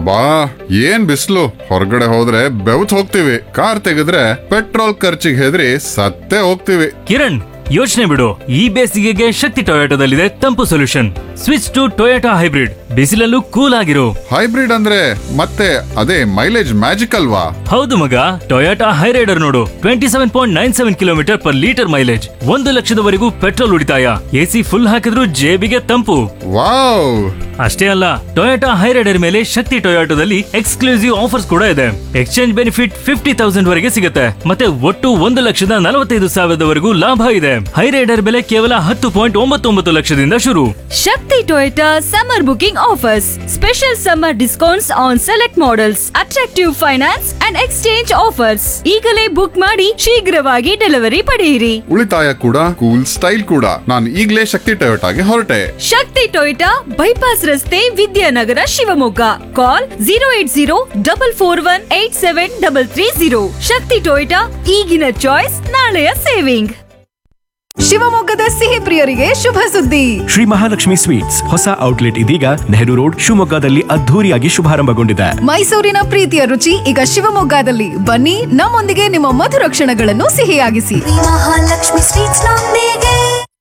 ಅಬ್ಬಾ ಏನ್ ಬಿಸಿಲು ಹೊರಗಡೆ ಹೋದ್ರೆ ಬೆವತ್ ಹೋಗ್ತೀವಿ ಕಾರ್ ತೆಗೆದ್ರೆ ಪೆಟ್ರೋಲ್ ಖರ್ಚಿಗೆ ಹೆದರಿ ಸತ್ತೇ ಹೋಗ್ತೀವಿ ಕಿರಣ್ ಯೋಚನೆ ಬಿಡು ಈ ಬೇಸಿಗೆಗೆ ಶಕ್ತಿ ಟೊಯೋಟೋದಲ್ಲಿದೆ ತಂಪು solution switch to Toyota hybrid ಬಿಸಿಲಲ್ಲೂ ಕೂಲ್ ಆಗಿರು ಹೈಬ್ರಿಡ್ ಅಂದ್ರೆ ಮತ್ತೆ ಅದೇ ಮೈಲೇಜ್ ಮ್ಯಾಜಿಕ್ ಅಲ್ವಾ ಹೌದು ಮಗ ಟೊಯೋಟಾ ಹೈರೈಡರ್ ನೋಡು twenty seven point nine seven kilometer per litre mileage ಒಂದು ಲಕ್ಷದವರೆಗೂ ಪೆಟ್ರೋಲ್ ಉಳಿತಾಯ ಎಸಿ ಫುಲ್ ಹಾಕಿದ್ರೂ ಜೇಬಿಗೆ ತಂಪು ವಾವ್ ಅಷ್ಟೇ ಅಲ್ಲ ಟೊಯೋಟಾ ಹೈರೈಡರ್ ಮೇಲೆ ಶಕ್ತಿ ಟೊಯೋಟೋದಲ್ಲಿ ಎಕ್ಸ್ಕ್ಲೂಸಿವ್ ಆಫರ್ಸ್ ಕೂಡ ಇದೆ ಎಕ್ಸ್ಚೇಂಜ್ ಬೆನಿಫಿಟ್ ಫಿಫ್ಟಿ ತೌಸಂಡ್ ವರೆಗೆ ಸಿಗುತ್ತೆ ಮತ್ತೆ ಒಟ್ಟು ಒಂದು ಲಕ್ಷದ ನಲವತ್ತೈದು ಸಾವಿರದವರೆಗೂ ಲಾಭ ಇದೆ ಹೈರೈಡರ್ ಬೆಲೆ ಕೇವಲ ಹತ್ತು ಪಾಯಿಂಟ್ ಒಂಬತ್ತೊಂಬತ್ತು ಲಕ್ಷದಿಂದ ಶುರು Shakti Toyota summer booking offers. Special summer discounts on select models, attractive finance and exchange offers. ಈಗಲೇ ಬುಕ್ ಮಾಡಿ ಶೀಘ್ರವಾಗಿ ಡೆಲಿವರಿ ಪಡೆಯಿರಿ ಉಳಿತಾಯ ಕೂಡ ಕೂಲ್ ಸ್ಟೈಲ್ ಕೂಡ ನಾನು ಈಗ್ಲೇ ಶಕ್ತಿ ಟೊಯೋಟಾಗೆ ಹೊರಟೆ ಶಕ್ತಿ ಟೊಯೋಟಾ ಬೈಪಾಸ್ ರಸ್ತೆ ವಿದ್ಯಾನಗರ ಶಿವಮೊಗ್ಗ call zero eight zero double four one eight seven double three zero ಶಕ್ತಿ ಟೊಯೋಟಾ ಈಗಿನ ಚಾಯ್ಸ್ ನಾಳೆಯ ಸೇವಿಂಗ್ ಶಿವಮೊಗ್ಗದ ಸಿಹಿ ಪ್ರಿಯರಿಗೆ ಶುಭ ಸುದ್ದಿ ಶ್ರೀ ಮಹಾಲಕ್ಷ್ಮಿ ಸ್ವೀಟ್ಸ್ ಹೊಸ ಔಟ್ಲೆಟ್ ಇದೀಗ ನೆಹರು ರೋಡ್ ಶಿವಮೊಗ್ಗದಲ್ಲಿ ಅದ್ಧೂರಿಯಾಗಿ ಶುಭಾರಂಭಗೊಂಡಿದೆ ಮೈಸೂರಿನ ಪ್ರೀತಿಯ ರುಚಿ ಈಗ ಶಿವಮೊಗ್ಗದಲ್ಲಿ ಬನ್ನಿ ನಮ್ಮೊಂದಿಗೆ ನಿಮ್ಮ ಮಧುರ ಕ್ಷಣಗಳನ್ನು ಸಿಹಿಯಾಗಿಸಿ ಮಹಾಲಕ್ಷ್ಮಿ ಸ್ವೀಟ್ಸ್ ನೊಂದಿಗೆ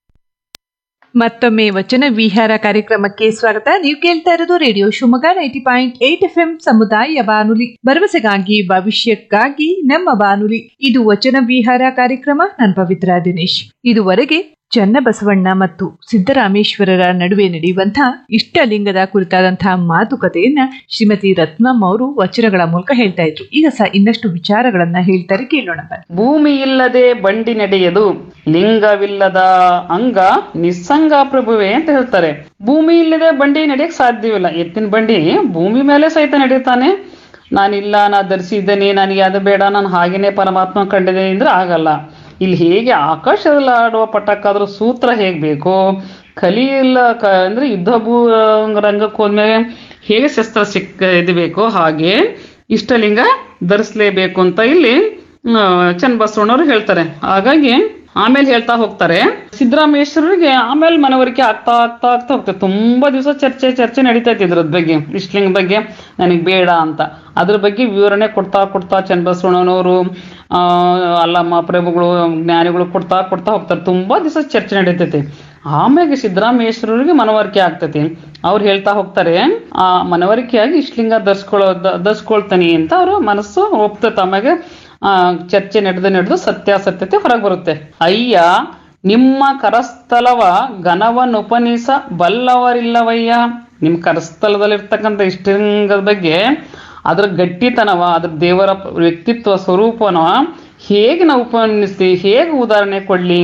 ಮತ್ತೊಮ್ಮೆ ವಚನ ವಿಹಾರ ಕಾರ್ಯಕ್ರಮಕ್ಕೆ ಸ್ವಾಗತ ನೀವು ಕೇಳ್ತಾ ಇರೋದು radio Shivamogga ninety point eight F M ಸಮುದಾಯ ಬಾನುಲಿ ಭರವಸೆಗಾಗಿ ಭವಿಷ್ಯಕ್ಕಾಗಿ ನಮ್ಮ ಬಾನುಲಿ ಇದು ವಚನ ವಿಹಾರ ಕಾರ್ಯಕ್ರಮ ನಾನು ಪವಿತ್ರ ದಿನೇಶ್ ಇದುವರೆಗೆ ಚನ್ನಬಸವಣ್ಣ ಮತ್ತು ಸಿದ್ದರಾಮೇಶ್ವರರ ನಡುವೆ ನಡೆಯುವಂತಹ ಇಷ್ಟಲಿಂಗದ ಕುರಿತಾದಂತಹ ಮಾತುಕತೆಯನ್ನ ಶ್ರೀಮತಿ ರತ್ನಮ್ಮ ಅವರು ವಚನಗಳ ಮೂಲಕ ಹೇಳ್ತಾ ಇದ್ರು ಈಗ ಸಹ ಇನ್ನಷ್ಟು ವಿಚಾರಗಳನ್ನ ಹೇಳ್ತಾರೆ ಕೇಳೋಣ ಬನ್ನಿ ಭೂಮಿ ಇಲ್ಲದೆ ಬಂಡಿ ನಡೆಯದು ಲಿಂಗವಿಲ್ಲದ ಅಂಗ ನಿಸ್ಸಂಗ ಪ್ರಭುವೆ ಅಂತ ಹೇಳ್ತಾರೆ ಭೂಮಿ ಇಲ್ಲದೆ ಬಂಡಿ ನಡೆಯಕ್ ಸಾಧ್ಯವಿಲ್ಲ ಎತ್ತಿನ ಬಂಡಿ ಭೂಮಿ ಮೇಲೆ ಸಹಿತ ನಡೀತಾನೆ ನಾನಿಲ್ಲ ನಾ ಧರಿಸಿದ್ದೇನೆ ನನಗೆ ಅದು ಬೇಡ ನಾನು ಹಾಗೇನೆ ಪರಮಾತ್ಮ ಕಂಡಿದೆ ಅಂದ್ರೆ ಆಗಲ್ಲ ಇಲ್ಲಿ ಹೇಗೆ ಆಕಾಶದಲ್ಲಿ ಆಡುವ ಪಟಕ್ಕಾದ್ರೂ ಸೂತ್ರ ಹೇಗ್ ಬೇಕು ಕಲಿ ಇಲ್ಲ ಕ ಅಂದ್ರೆ ಯುದ್ಧ ಭೂ ರಂಗಕ್ಕೆ ಹೋದ್ಮೇಲೆ ಹೇಗೆ ಶಸ್ತ್ರ ಸಿಕ್ಕ ಇದು ಬೇಕೋ ಹಾಗೆ ಇಷ್ಟಲಿಂಗ ಧರಿಸ್ಲೇಬೇಕು ಅಂತ ಇಲ್ಲಿ ಆ, ಚನ್ನಬಸವಣ್ಣವ್ರು ಹೇಳ್ತಾರೆ ಹಾಗಾಗಿ ಆಮೇಲೆ ಹೇಳ್ತಾ ಹೋಗ್ತಾರೆ ಸಿದ್ದರಾಮೇಶ್ವರರಿಗೆ ಆಮೇಲೆ ಮನವರಿಕೆ ಆಗ್ತಾ ಆಗ್ತಾ ಆಗ್ತಾ ಹೋಗ್ತದೆ ತುಂಬಾ ದಿವಸ ಚರ್ಚೆ ಚರ್ಚೆ ನಡೀತಾ ಇತ್ತು ಇದ್ರದ್ ಬಗ್ಗೆ ಇಷ್ಟಲಿಂಗ ಬಗ್ಗೆ ನನಗೆ ಬೇಡ ಅಂತ ಅದ್ರ ಬಗ್ಗೆ ವಿವರಣೆ ಕೊಡ್ತಾ ಕೊಡ್ತಾ ಚನ್ನಬಸವಣ್ಣನವರು ಆ ಅಲ್ಲಮ್ಮ ಪ್ರಭುಗಳು ಜ್ಞಾನಿಗಳು ಕೊಡ್ತಾ ಕೊಡ್ತಾ ಹೋಗ್ತಾರೆ ತುಂಬಾ ದಿವಸ ಚರ್ಚೆ ನಡೀತೈತಿ ಆಮೇಲೆ ಸಿದ್ದರಾಮೇಶ್ವರರಿಗೆ ಮನವರಿಕೆ ಆಗ್ತೈತಿ ಅವ್ರು ಹೇಳ್ತಾ ಹೋಗ್ತಾರೆ ಆ ಮನವರಿಕೆಯಾಗಿ ಇಷ್ಟಲಿಂಗ ಧರಿಸ್ಕೊಳ್ಳೋ ದ- ಧರಿಸ್ಕೊಳ್ತಾನೆ ಅಂತ ಅವರು ಮನಸ್ಸು ಒಪ್ತೈತೆ ಆಮೇಲೆ ಆ ಚರ್ಚೆ ನಡೆದು ನಡೆದು ಸತ್ಯಾಸತ್ಯತೆ ಹೊರಗೆ ಬರುತ್ತೆ ಅಯ್ಯ ನಿಮ್ಮ ಕರಸ್ಥಲವ ಘನವನ್ನುಪನಿಸ ಬಲ್ಲವರಿಲ್ಲವಯ್ಯ ನಿಮ್ಮ ಕರಸ್ಥಲದಲ್ಲಿರ್ತಕ್ಕಂಥ ಇಷ್ಟಲಿಂಗದ ಬಗ್ಗೆ ಅದ್ರ ಗಟ್ಟಿತನವ ಅದ್ರ ದೇವರ ವ್ಯಕ್ತಿತ್ವ ಸ್ವರೂಪನವ ಹೇಗೆ ನಾವು ಉಪನಿಸ್ತೀವಿ ಹೇಗೆ ಉದಾಹರಣೆ ಕೊಡ್ಲಿ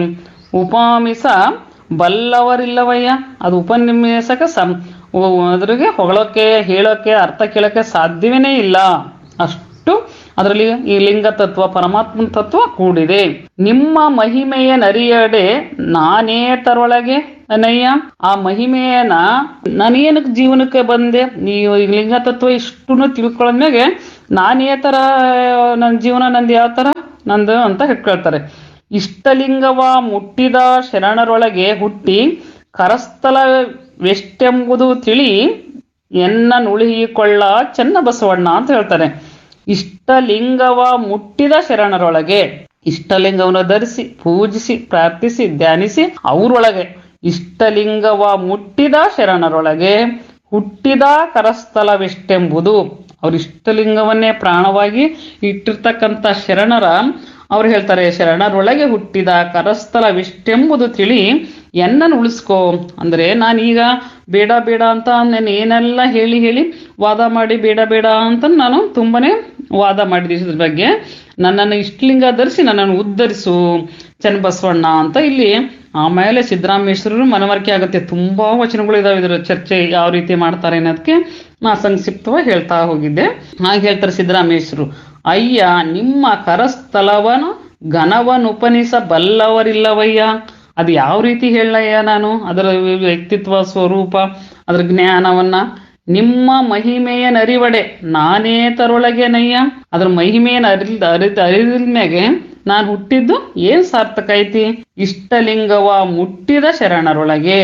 ಉಪಮಿಸ ಬಲ್ಲವರಿಲ್ಲವಯ್ಯ ಅದು ಉಪನಿಮಿಸಕ ಸಂ ಉ- ಅದ್ರಿಗೆ ಹೊಗಳೋಕೆ ಹೇಳೋಕೆ ಅರ್ಥ ಕೇಳೋಕೆ ಸಾಧ್ಯವೇನೇ ಇಲ್ಲ ಅಷ್ಟು ಅದರಲ್ಲಿ ಈ ಲಿಂಗ ತತ್ವ ಪರಮಾತ್ಮನ ತತ್ವ ಕೂಡಿದೆ ನಿಮ್ಮ ಮಹಿಮೆಯ ನರಿಯಡೆ ನಾನೇ ತರೊಳಗೆ ಅನಯ್ಯ ಆ ಮಹಿಮೆಯನ್ನ ನಾನೇನಕ್ಕೆ ಜೀವನಕ್ಕೆ ಬಂದೆ ನೀವು ಈ ಲಿಂಗ ತತ್ವ ಇಷ್ಟನ್ನು ತಿಳ್ಕೊಳ್ಳೋದ್ಮೇಲೆ ನಾನೇ ತರ ನನ್ನ ಜೀವನ ನಂದು ಯಾವ ತರ ನಂದು ಅಂತ ಹೇಳ್ಕೊಳ್ತಾರೆ ಇಷ್ಟಲಿಂಗವ ಮುಟ್ಟಿದ ಶರಣರೊಳಗೆ ಹುಟ್ಟಿ ಕರಸ್ಥಲವೆಷ್ಟೆಂಬುದು ತಿಳಿ ಎನ್ನ ನುಳಿಯಿಕೊಳ್ಳ ಚೆನ್ನ ಬಸವಣ್ಣ ಅಂತ ಹೇಳ್ತಾರೆ ಇಷ್ಟಲಿಂಗವ ಮುಟ್ಟಿದ ಶರಣರೊಳಗೆ ಇಷ್ಟಲಿಂಗವನ್ನು ಧರಿಸಿ ಪೂಜಿಸಿ ಪ್ರಾರ್ಥಿಸಿ ಧ್ಯಾನಿಸಿ ಅವರೊಳಗೆ ಇಷ್ಟಲಿಂಗವ ಮುಟ್ಟಿದ ಶರಣರೊಳಗೆ ಹುಟ್ಟಿದ ಕರಸ್ಥಲವೆಷ್ಟೆಂಬುದು ಅವ್ರ ಇಷ್ಟಲಿಂಗವನ್ನೇ ಪ್ರಾಣವಾಗಿ ಇಟ್ಟಿರ್ತಕ್ಕಂಥ ಶರಣರ ಅವ್ರು ಹೇಳ್ತಾರೆ ಶರಣರೊಳಗೆ ಹುಟ್ಟಿದ ಕರಸ್ಥಲವಿಷ್ಟೆಂಬುದು ತಿಳಿ ಎನ್ನನ್ನು ಉಳಿಸ್ಕೋ ಅಂದ್ರೆ ನಾನೀಗ ಬೇಡ ಬೇಡ ಅಂತ ನಾನು ಏನೆಲ್ಲ ಹೇಳಿ ಹೇಳಿ ವಾದ ಮಾಡಿ ಬೇಡ ಬೇಡ ಅಂತ ನಾನು ತುಂಬಾನೇ ವಾದ ಮಾಡಿದೆ ಇದ್ರ ಬಗ್ಗೆ ನನ್ನನ್ನು ಇಷ್ಟಲಿಂಗ ಧರಿಸಿ ನನ್ನನ್ನು ಉದ್ಧರಿಸು ಚನ್ನಬಸವಣ್ಣ ಅಂತ ಇಲ್ಲಿ ಆಮೇಲೆ ಸಿದ್ದರಾಮೇಶ್ವರರು ಮನವರಿಕೆ ಆಗುತ್ತೆ ತುಂಬಾ ವಚನಗಳು ಇದಾವೆ ಇದ್ರ ಚರ್ಚೆ ಯಾವ ರೀತಿ ಮಾಡ್ತಾರೆ ಅನ್ನೋದಕ್ಕೆ ನಾ ಸಂಕ್ಷಿಪ್ತವಾಗಿ ಹೇಳ್ತಾ ಹೋಗಿದ್ದೆ ಹಾಗೆ ಹೇಳ್ತಾರೆ ಸಿದ್ದರಾಮೇಶ್ವರರು ಅಯ್ಯ ನಿಮ್ಮ ಕರಸ್ಥಲವನ ಘನವನುಪನಿಸ ಬಲ್ಲವರಿಲ್ಲವಯ್ಯ ಅದು ಯಾವ ರೀತಿ ಹೇಳಯ್ಯ ನಾನು ಅದರ ವ್ಯಕ್ತಿತ್ವ ಸ್ವರೂಪ ಅದರ ಜ್ಞಾನವನ್ನ ನಿಮ್ಮ ಮಹಿಮೆಯ ನರಿವಡೆ ನಾನೇ ತರೊಳಗೆ ನಯ್ಯ ಅದ್ರ ಮಹಿಮೆಯನ್ನು ಅರಿಲ್ ಅರಿತ ಅರಿದ್ಮ್ಯಾಗೆ ನಾನು ಹುಟ್ಟಿದ್ದು ಏನ್ ಸಾರ್ಥಕ ಐತಿ ಇಷ್ಟಲಿಂಗವ ಮುಟ್ಟಿದ ಶರಣರೊಳಗೆ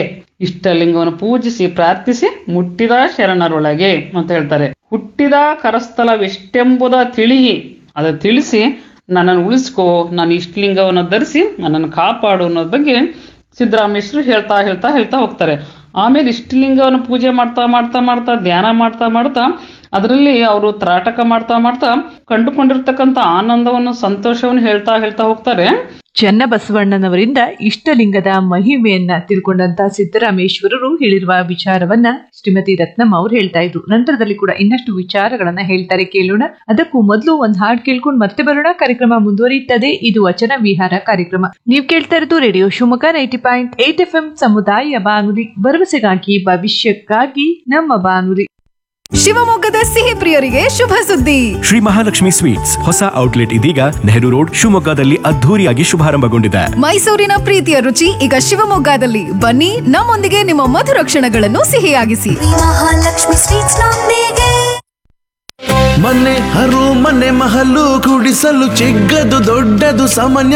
ಇಷ್ಟಲಿಂಗವನ್ನು ಪೂಜಿಸಿ ಪ್ರಾರ್ಥಿಸಿ ಮುಟ್ಟಿದ ಶರಣರೊಳಗೆ ಅಂತ ಹೇಳ್ತಾರೆ ಹುಟ್ಟಿದ ಕರಸ್ಥಲವೆಷ್ಟೆಂಬುದ ತಿಳಿಯಿ ಅದ ತಿಳಿಸಿ ನನ್ನನ್ನು ಉಳಿಸ್ಕೋ ನಾನು ಇಷ್ಟಲಿಂಗವನ್ನು ಧರಿಸಿ ನನ್ನನ್ನು ಕಾಪಾಡು ಅನ್ನೋದ್ ಬಗ್ಗೆ ಸಿದ್ದರಾಮೇಶ್ವರು ಹೇಳ್ತಾ ಹೇಳ್ತಾ ಹೇಳ್ತಾ ಹೋಗ್ತಾರೆ ಆಮೇಲೆ ಇಷ್ಟಲಿಂಗವನ್ನು ಪೂಜೆ ಮಾಡ್ತಾ ಮಾಡ್ತಾ ಮಾಡ್ತಾ ಧ್ಯಾನ ಮಾಡ್ತಾ ಮಾಡ್ತಾ ಅದರಲ್ಲಿ ಅವರು ತ್ರಾಟಕ ಮಾಡ್ತಾ ಮಾಡ್ತಾ ಕಂಡುಕೊಂಡಿರ್ತಕ್ಕಂಥ ಆನಂದವನ್ನು ಸಂತೋಷವನ್ನು ಹೇಳ್ತಾ ಹೇಳ್ತಾ ಹೋಗ್ತಾರೆ ಚನ್ನಬಸವಣ್ಣನವರಿಂದ ಇಷ್ಟಲಿಂಗದ ಮಹಿಮೆಯನ್ನ ತಿಳ್ಕೊಂಡಂತ ಸಿದ್ದರಾಮೇಶ್ವರರು ಹೇಳಿರುವ ವಿಚಾರವನ್ನ ಶ್ರೀಮತಿ ರತ್ನಮ್ಮ ಅವ್ರು ಹೇಳ್ತಾ ಇದ್ರು ನಂತರದಲ್ಲಿ ಕೂಡ ಇನ್ನಷ್ಟು ವಿಚಾರಗಳನ್ನ ಹೇಳ್ತಾರೆ ಕೇಳೋಣ ಅದಕ್ಕೂ ಮೊದಲು ಒಂದ್ ಹಾಡ್ ಕೇಳ್ಕೊಂಡು ಮತ್ತೆ ಬರೋಣ ಕಾರ್ಯಕ್ರಮ ಮುಂದುವರಿಯುತ್ತದೆ ಇದು ವಚನ ವಿಹಾರ ಕಾರ್ಯಕ್ರಮ ನೀವು ಕೇಳ್ತಾ ಇರೋದು radio Shivamogga ninety point eight F M ಸಮುದಾಯ ಬಾನುಲಿ ಭರವಸೆಗಾಗಿ ಭವಿಷ್ಯಕ್ಕಾಗಿ ನಮ್ಮ ಬಾನುಲಿ ಶಿವಮೊಗ್ಗದ ಸಿಹಿ ಪ್ರಿಯರಿಗೆ ಶುಭ ಸುದ್ದಿ ಶ್ರೀ ಮಹಾಲಕ್ಷ್ಮಿ ಸ್ವೀಟ್ಸ್ ಹೊಸ ಔಟ್ಲೆಟ್ ಇದೀಗ ನೆಹರು ರೋಡ್ ಶಿವಮೊಗ್ಗದಲ್ಲಿ ಅದ್ಧೂರಿಯಾಗಿ ಶುಭಾರಂಭಗೊಂಡಿದೆ ಮೈಸೂರಿನ ಪ್ರೀತಿಯ ರುಚಿ ಈಗ ಶಿವಮೊಗ್ಗದಲ್ಲಿ ಬನ್ನಿ ನಮ್ಮೊಂದಿಗೆ ನಿಮ್ಮ ಮಧುರ ಕ್ಷಣಗಳನ್ನು ಸಿಹಿಯಾಗಿಸಿ ಶ್ರೀ ಮಹಾಲಕ್ಷ್ಮಿ ಸ್ವೀಟ್ಸ್ ನೊಂದಿಗೆ ಮನೆ ಹರು ಮನೆ ಮಹಲು ಕುಡಿಸಲು ಚಿಕ್ಕದು ದೊಡ್ಡದು ಸಾಮಾನ್ಯ